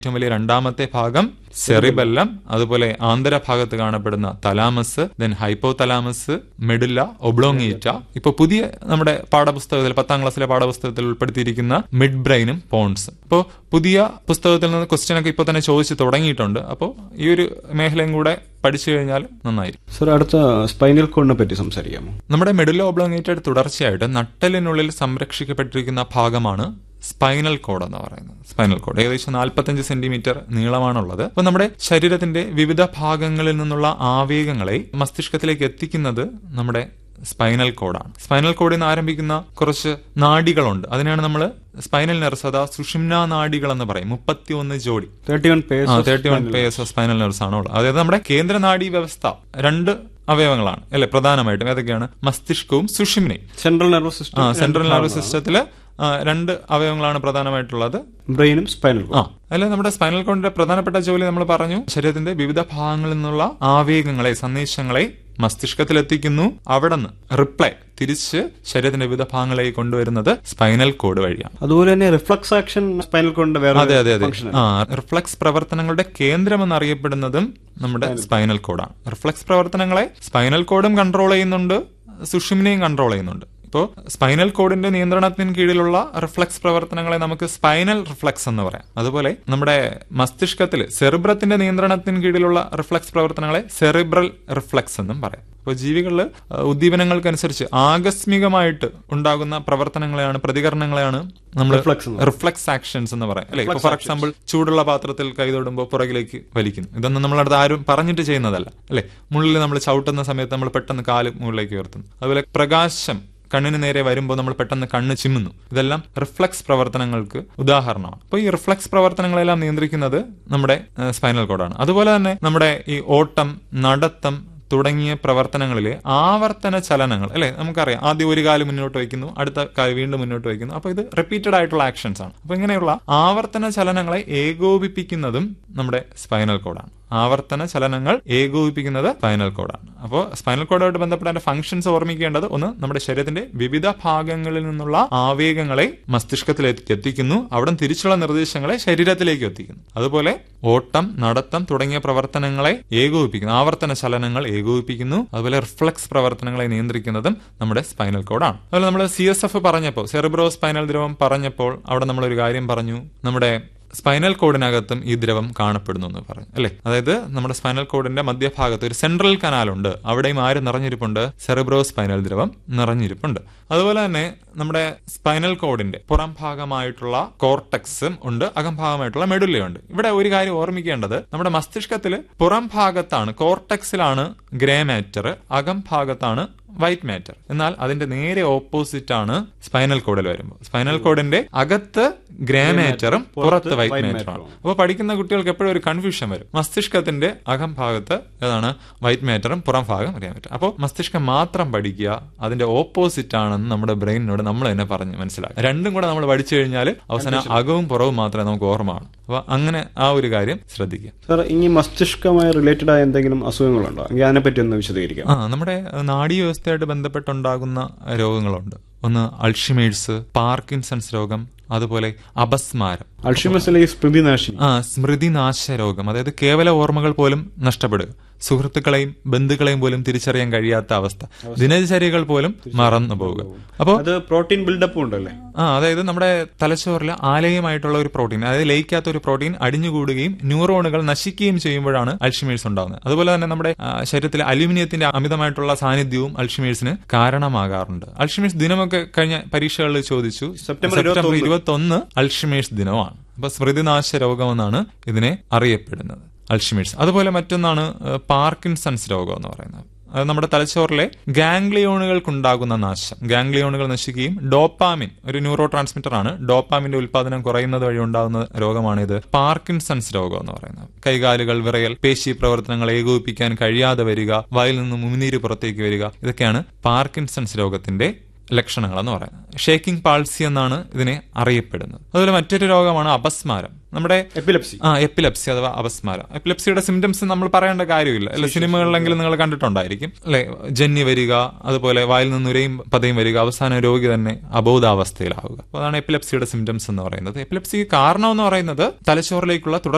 ഏറ്റവും വലിയ രണ്ടാമത്തെ ഭാഗം സെറിബെല്ലം അതുപോലെ ആന്തരഭാഗത്ത് കാണപ്പെടുന്ന thalamus then hypothalamus medulla oblongata ഇപ്പൊ പുതിയ നമ്മുടെ പാഠപുസ്തകത്തിൽ പത്താം ക്ലാസ്സിലെ പാഠപുസ്തകത്തിൽ ഉൾപ്പെടുത്തിയിരിക്കുന്ന മിഡ് ബ്രെയിനും പോൺസും അപ്പോൾ പുതിയ പുസ്തകത്തിൽ നിന്ന് ക്വസ്റ്റ്യൻ ഒക്കെ ഇപ്പോൾ തന്നെ ചോദിച്ചു തുടങ്ങിയിട്ടുണ്ട് അപ്പോൾ ഈ ഒരു മേഖലയും കൂടെ പഠിച്ചു കഴിഞ്ഞാൽ നന്നായിരിക്കും സർ അടുത്ത സ്പൈനൽ കോഡിനെ പറ്റി സംസാരിക്കാമോ നമ്മുടെ മെഡുല്ല ഒബ്ലോങ്ങേറ്റഡ് തുടർച്ചയായിട്ട് നട്ടലിനുള്ളിൽ സംരക്ഷിക്കപ്പെട്ടിരിക്കുന്ന ഭാഗമാണ് സ്പൈനൽ കോഡ് എന്ന് പറയുന്നത് സ്പൈനൽ കോഡ് ഏകദേശം നാൽപ്പത്തഞ്ച് സെന്റിമീറ്റർ നീളമാണുള്ളത് അപ്പൊ നമ്മുടെ ശരീരത്തിന്റെ വിവിധ ഭാഗങ്ങളിൽ നിന്നുള്ള ആവേഗങ്ങളെ മസ്തിഷ്കത്തിലേക്ക് എത്തിക്കുന്നത് നമ്മുടെ സ്പൈനൽ കോഡാണ് സ്പൈനൽ കോഡിൽ നിന്ന് ആരംഭിക്കുന്ന കുറച്ച് നാഡികളുണ്ട് അതിനാണ് നമ്മൾ സ്പൈനൽ നെർസ് അതാ സുഷിംന നാഡികൾ എന്ന് പറയും മുപ്പത്തി ഒന്ന് ജോഡി തേർട്ടി വൺ ആ thirty one pairs spinal nerves ആണ് ഉള്ളത് അതായത് നമ്മുടെ കേന്ദ്ര നാഡീ വ്യവസ്ഥ രണ്ട് അവയവങ്ങളാണ് അല്ലെ പ്രധാനമായിട്ടും ഏതൊക്കെയാണ് മസ്തിഷ്കവും സുഷിമ്നയും central nervous ah system central nervous സിസ്റ്റത്തില് ആ, രണ്ട് അവയവങ്ങളാണ് പ്രധാനമായിട്ടുള്ളത് ബ്രെയിനും സ്പൈനൽ ആ അല്ലെ നമ്മുടെ സ്പൈനൽ കോഡിന്റെ പ്രധാനപ്പെട്ട ജോലി നമ്മൾ പറഞ്ഞു ശരീരത്തിന്റെ വിവിധ ഭാഗങ്ങളിൽ നിന്നുള്ള ആവേഗങ്ങളെ സന്ദേശങ്ങളെ മസ്തിഷ്കത്തിൽ എത്തിക്കുന്നു അവിടെ നിന്ന് റിപ്ലൈ തിരിച്ച് ശരീരത്തിന്റെ വിവിധ ഭാഗങ്ങളിലേക്ക് കൊണ്ടുവരുന്നത് സ്പൈനൽ കോഡ് വഴിയാണ് അതുപോലെ തന്നെ റിഫ്ലക്സ് ആക്ഷൻ സ്പൈനൽ കോഡിന്റെ വേറെ അതെ അതെ അതെ ഫംഗ്ഷൻ ആ റിഫ്ലക്സ് പ്രവർത്തനങ്ങളുടെ കേന്ദ്രം എന്നറിയപ്പെടുന്നതും നമ്മുടെ സ്പൈനൽ കോഡാണ് റിഫ്ലക്സ് പ്രവർത്തനങ്ങളെ സ്പൈനൽ കോഡും കൺട്രോൾ ചെയ്യുന്നുണ്ട് സുഷിമിനെയും കൺട്രോൾ ചെയ്യുന്നുണ്ട് ഇപ്പോൾ സ്പൈനൽ കോഡിന്റെ നിയന്ത്രണത്തിന് കീഴിലുള്ള റിഫ്ലക്സ് പ്രവർത്തനങ്ങളെ നമുക്ക് സ്പൈനൽ റിഫ്ലക്സ് എന്ന് പറയാം അതുപോലെ നമ്മുടെ മസ്തിഷ്കത്തിൽ സെറിബ്രത്തിന്റെ നിയന്ത്രണത്തിന് കീഴിലുള്ള റിഫ്ലക്സ് പ്രവർത്തനങ്ങളെ സെറിബ്രൽ റിഫ്ലക്സ് എന്നും പറയാം അപ്പോൾ ജീവികളിൽ ഉദ്ദീപനങ്ങൾക്കനുസരിച്ച് ആകസ്മികമായിട്ട് ഉണ്ടാകുന്ന പ്രവർത്തനങ്ങളെയാണ് പ്രതികരണങ്ങളെയാണ് നമ്മൾ Reflex എന്ന് റിഫ്ലക്സ് ആക്ഷൻസ് എന്ന് പറയാം അല്ലെ ഫോർ എക്സാമ്പിൾ ചൂടുള്ള പാത്രത്തിൽ കൈതൊടുമ്പോൾ പുറകിലേക്ക് വലിക്കുന്നു ഇതൊന്നും നമ്മളടുത്ത് ആരും പറഞ്ഞിട്ട് ചെയ്യുന്നതല്ല അല്ലെ മുള്ളിൽ നമ്മൾ ചവിട്ടുന്ന സമയത്ത് നമ്മൾ പെട്ടെന്ന് കാല് മുകളിലേക്ക് ഉയർത്തുന്നു അതുപോലെ പ്രകാശം കണ്ണിന് നേരെ വരുമ്പോൾ നമ്മൾ പെട്ടെന്ന് കണ്ണ് ചിമ്മുന്നു ഇതെല്ലാം റിഫ്ലക്സ് പ്രവർത്തനങ്ങൾക്ക് ഉദാഹരണമാണ് അപ്പോൾ ഈ റിഫ്ലക്സ് പ്രവർത്തനങ്ങളെല്ലാം നിയന്ത്രിക്കുന്നത് നമ്മുടെ സ്പൈനൽ കോഡാണ് അതുപോലെ തന്നെ നമ്മുടെ ഈ ഓട്ടം നടത്തം തുടങ്ങിയ പ്രവർത്തനങ്ങളിലെ ആവർത്തന ചലനങ്ങൾ അല്ലെ നമുക്കറിയാം ആദ്യം ഒരു കാല് മുന്നോട്ട് വയ്ക്കുന്നു അടുത്ത കാല് വീണ്ടും മുന്നോട്ട് വയ്ക്കുന്നു അപ്പൊ ഇത് റിപ്പീറ്റഡ് ആയിട്ടുള്ള ആക്ഷൻസ് ആണ് അപ്പൊ ഇങ്ങനെയുള്ള ആവർത്തന ചലനങ്ങളെ ഏകോപിപ്പിക്കുന്നതും നമ്മുടെ സ്പൈനൽ കോഡാണ് ആവർത്തന ചലനങ്ങൾ ഏകോപിപ്പിക്കുന്നത് സ്പൈനൽ കോഡാണ് അപ്പോൾ സ്പൈനൽ കോഡുമായിട്ട് ബന്ധപ്പെട്ട അതിന്റെ ഫംഗ്ഷൻസ് ഓർമ്മിക്കേണ്ടത് ഒന്ന് നമ്മുടെ ശരീരത്തിന്റെ വിവിധ ഭാഗങ്ങളിൽ നിന്നുള്ള ആവേഗങ്ങളെ മസ്തിഷ്കത്തിലേക്ക് എത്തിക്കുന്നു അവിടെ തിരിച്ചുള്ള നിർദ്ദേശങ്ങളെ ശരീരത്തിലേക്ക് എത്തിക്കുന്നു അതുപോലെ ഓട്ടം നടത്തം തുടങ്ങിയ പ്രവർത്തനങ്ങളെ ഏകോപിപ്പിക്കുന്നു ആവർത്തന ചലനങ്ങൾ ഏകോപിപ്പിക്കുന്നു അതുപോലെ റിഫ്ലക്സ് പ്രവർത്തനങ്ങളെ നിയന്ത്രിക്കുന്നതും നമ്മുടെ സ്പൈനൽ കോഡാണ് അതുപോലെ നമ്മൾ സി എസ് എഫ് പറഞ്ഞപ്പോൾ സെറിബ്രോ സ്പൈനൽ ദ്രവം പറഞ്ഞപ്പോൾ അവിടെ നമ്മൾ ഒരു കാര്യം പറഞ്ഞു നമ്മുടെ സ്പൈനൽ കോഡിനകത്തും ഈ ദ്രവം കാണപ്പെടുന്നു എന്ന് പറഞ്ഞു അല്ലെ അതായത് നമ്മുടെ സ്പൈനൽ കോഡിന്റെ മധ്യഭാഗത്ത് ഒരു സെൻട്രൽ കനാലുണ്ട് അവിടെയും ആര് നിറഞ്ഞിരിപ്പുണ്ട് സെറിബ്രോ സ്പൈനൽ ദ്രവം നിറഞ്ഞിരിപ്പുണ്ട് അതുപോലെ തന്നെ നമ്മുടെ സ്പൈനൽ കോഡിന്റെ പുറം ഭാഗമായിട്ടുള്ള കോർട്ടക്സും ഉണ്ട് അകംഭാഗമായിട്ടുള്ള മെഡുല്ലയുണ്ട് ഇവിടെ ഒരു കാര്യം ഓർമ്മിക്കേണ്ടത് നമ്മുടെ മസ്തിഷ്കത്തിൽ പുറം ഭാഗത്താണ് കോർട്ടക്സിലാണ് ഗ്രേ മാറ്റർ അകം ഭാഗത്താണ് വൈറ്റ് മാറ്റർ എന്നാൽ അതിന്റെ നേരെ ഓപ്പോസിറ്റ് ആണ് സ്പൈനൽ കോഡിൽ വരുമ്പോൾ സ്പൈനൽ കോഡിന്റെ അകത്ത് ഗ്രേ മാറ്ററും പുറത്ത് വൈറ്റ് മാറ്ററും അപ്പോൾ പഠിക്കുന്ന കുട്ടികൾക്ക് എപ്പോഴും ഒരു കൺഫ്യൂഷൻ വരും മസ്തിഷ്കത്തിന്റെ അകം ഭാഗത്ത് ഏതാണ് വൈറ്റ് മാറ്ററും പുറം ഭാഗം ഗ്രേ മാറ്റർ അപ്പോൾ മസ്തിഷ്കം മാത്രം പഠിക്കുക അതിന്റെ ഓപ്പോസിറ്റ് ആണെന്ന് നമ്മുടെ ബ്രെയിനിനോട് നമ്മൾ തന്നെ പറഞ്ഞ് മനസ്സിലാക്കുക രണ്ടും കൂടെ നമ്മൾ പഠിച്ചു കഴിഞ്ഞാൽ അവസാനം അകവും പുറവും മാത്രമേ നമുക്ക് ഓർമ്മ കാണൂ അപ്പൊ അങ്ങനെ ആ ഒരു കാര്യം ശ്രദ്ധിക്കുക സാർ ഇനി മസ്തിഷ്കമായി റിലേറ്റഡ് ആയ എന്തെങ്കിലും അസുഖങ്ങളുണ്ടോ എങ്കിൽ അതിനെപ്പറ്റി ഒന്ന് വിശദീകരിക്കാം ആ നമ്മുടെ നാഡീ വ്യവസ്ഥയായിട്ട് ബന്ധപ്പെട്ടുണ്ടാകുന്ന രോഗങ്ങളുണ്ട് ഒന്ന് അൾഷിമേഴ്സ് പാർക്കിൻസൺസ് രോഗം അതുപോലെ അപസ്മാരം അൾഷിമസിലെ ഈ സ്മൃതിനാശിനി ആ സ്മൃതിനാശ രോഗം അതായത് കേവല ഓർമ്മകൾ പോലും നഷ്ടപ്പെടുക സുഹൃത്തുക്കളെയും ബന്ധുക്കളെയും പോലും തിരിച്ചറിയാൻ കഴിയാത്ത അവസ്ഥ ദിനചര്യകൾ പോലും മറന്നു പോവുക അപ്പോൾ അത് പ്രോട്ടീൻ ബിൽഡപ്പും ഉണ്ടല്ലേ ആ അതായത് നമ്മുടെ തലച്ചോറിൽ ആലയമായിട്ടുള്ള ഒരു പ്രോട്ടീൻ അതായത് ലയിക്കാത്ത ഒരു പ്രോട്ടീൻ അടിഞ്ഞുകൂടുകയും ന്യൂറോണുകൾ നശിക്കുകയും ചെയ്യുമ്പോഴാണ് അൾഷിമേഴ്സ് ഉണ്ടാകുന്നത് അതുപോലെ തന്നെ നമ്മുടെ ആ, ശരീരത്തിലെ അലുമിനിയത്തിന്റെ അമിതമായിട്ടുള്ള സാന്നിധ്യവും അൾഷിമേഴ്സിന് കാരണമാകാറുണ്ട് അൾഷിമേഴ്സ് ദിനമൊക്കെ കഴിഞ്ഞ പരീക്ഷകളിൽ ചോദിച്ചു സെപ്റ്റംബർ സെപ്റ്റംബർ ഇരുപത്തി ഒന്ന് അൾഷിമേഴ്സ് ദിനമാണ് അപ്പൊ സ്മൃതിനാശ രോഗമെന്നാണ് ഇതിനെ അറിയപ്പെടുന്നത് അൾഷിമേഴ്സ് അതുപോലെ മറ്റൊന്നാണ് ഏഹ്, പാർക്കിൻസൺസ് രോഗം എന്ന് പറയുന്നത് അത് നമ്മുടെ തലച്ചോറിലെ ഗാംഗ്ലിയോണുകൾക്കുണ്ടാകുന്ന നാശം ഗാംഗ്ലിയോണുകൾ നശിക്കുകയും ഡോപ്പാമിൻ ഒരു ന്യൂറോ ട്രാൻസ്മിറ്റർ ആണ് ഡോപ്പാമിന്റെ ഉൽപാദനം കുറയുന്നത് വഴി ഉണ്ടാകുന്ന രോഗമാണിത് പാർക്കിൻസൺസ് രോഗം എന്ന് പറയുന്നത് കൈകാലുകൾ വിറയൽ പേശി പ്രവർത്തനങ്ങൾ ഏകോപിപ്പിക്കാൻ കഴിയാതെ വരിക വായിൽ നിന്നും ഉമിനീര് പുറത്തേക്ക് വരിക ഇതൊക്കെയാണ് പാർക്കിൻസൺസ് രോഗത്തിന്റെ ലക്ഷണങ്ങൾ എന്ന് പറയുന്നത് ഷേക്കിംഗ് പാൾസി എന്നാണ് ഇതിനെ അറിയപ്പെടുന്നത് അതുപോലെ മറ്റൊരു രോഗമാണ് അപസ്മാരം നമ്മുടെ എപ്പിലെപ്സി ആ എപ്പിലെപ്സി അഥവാ അപസ്മാരം എപ്പിലെപ്സിയുടെ സിംറ്റംസ് നമ്മൾ പറയേണ്ട കാര്യമില്ല അല്ലെ സിനിമകളിലെങ്കിലും നിങ്ങൾ കണ്ടിട്ടുണ്ടായിരിക്കും അല്ലെ ജന്നി വരിക അതുപോലെ വായിൽ നിന്ന് ഉരയും പതയും വരിക അവസാന രോഗി തന്നെ അബോധാവസ്ഥയിലാവുക അപ്പൊ അതാണ് എപ്പിലെപ്സിയുടെ സിംറ്റംസ് എന്ന് പറയുന്നത് എപ്പിലെപ്സിക്ക് കാരണം എന്ന് പറയുന്നത് തലച്ചോറിലേക്കുള്ള തുടർ